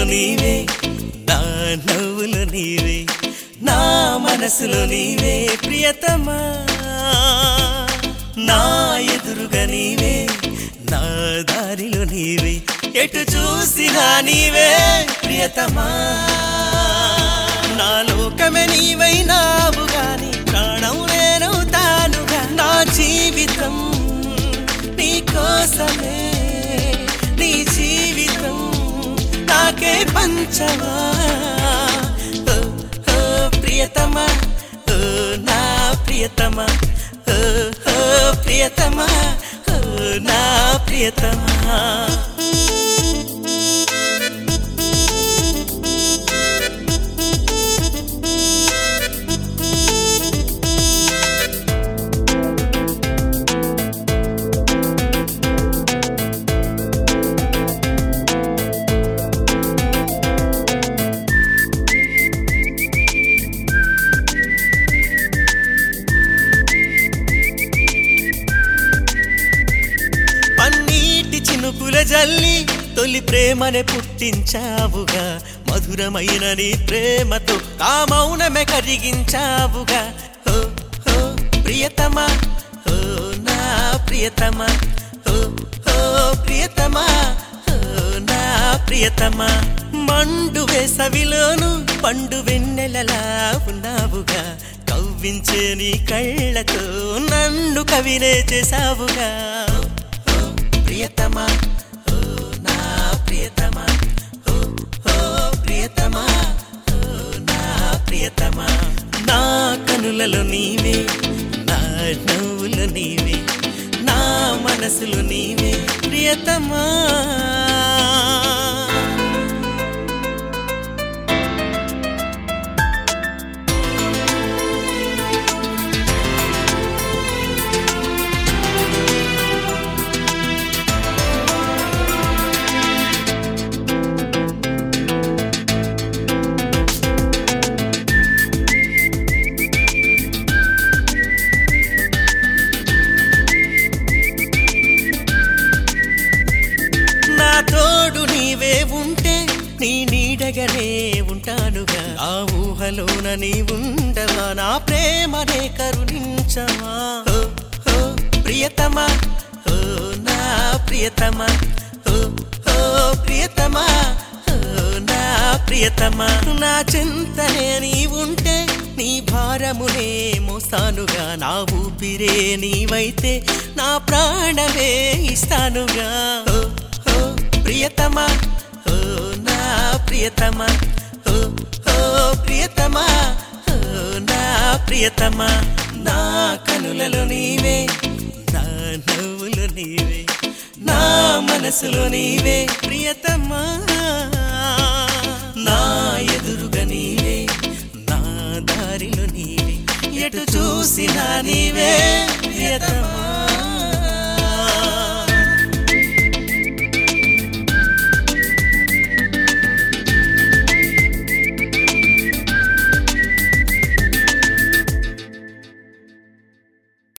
నీవే నా నవ్వులు నీవే నా మనసులో నీవే ప్రియతమా నా ఎదురుగా నీవే నా దారిలో నీవే ఎటు చూసినా నీవే ప్రియతమా నా లోకమే నీవైనావు గాని ప్రాణం నేనవుతానుగా నా జీవితం నీ కోసమే నీ జీవితం నాకే పంచవా ఓ, ఓ, ప్రియతమా ఓ, నా ప్రియతమా ఓ, ఓ, ప్రియతమా ఓ, నా ప్రియతమా పన్నీటి చినుకుల జల్లి తొలి ప్రేమనే పుట్టించావుగా మధురమైన నీ ప్రేమతో ఆ మౌనమే కరిగించావుగా ఓ ఓ ప్రియతమా ఓ నా ప్రియతమా ఓ ఓ ప్రియతమా ఓ నా ప్రియతమా మండు వేసవిలోను పండు వెన్నెలలా ఉన్నావుగా కవ్వించే నీ కళ్ళతో నన్ను కవినే చేసావుగా ఓ ప్రియతమా ఓ నా ప్రియతమా ఓ ఓ ప్రియతమా ఓ నా ప్రియతమా నా కనులలో నీవే నా నవ్వులు నీవే నా మనసులు నీవే ప్రియతమా నా తోడు నీవే ఉంటే నీ నీడగనే ఉంటానుగా ఆ ఊహలోన నీ ఉండవా నా ప్రేమనే కరుణించవా ఓ, ఓ, ప్రియతమా ఓ నా ప్రియతమా ఓ ఓ ప్రియతమా ఓ నా ప్రియతమా నా చింతనే నీ ఉంటే నీ భారమునే మోస్తానుగా నా ఊపిరే నీవైతే నా ప్రాణమే ఇస్తానుగా ఓ ఓ ప్రియతమా ఓ నా ప్రియతమా ఓ ఓ ప్రియతమా ఓ నా ప్రియతమా నా కనులలో నీవే నా నవ్వులు నీవే నా మనసులో నీవే ప్రియతమా నా ఎదురుగా నీవే నా దారిలో నీవే ఎటు చూసినా నీవే ప్రియతమా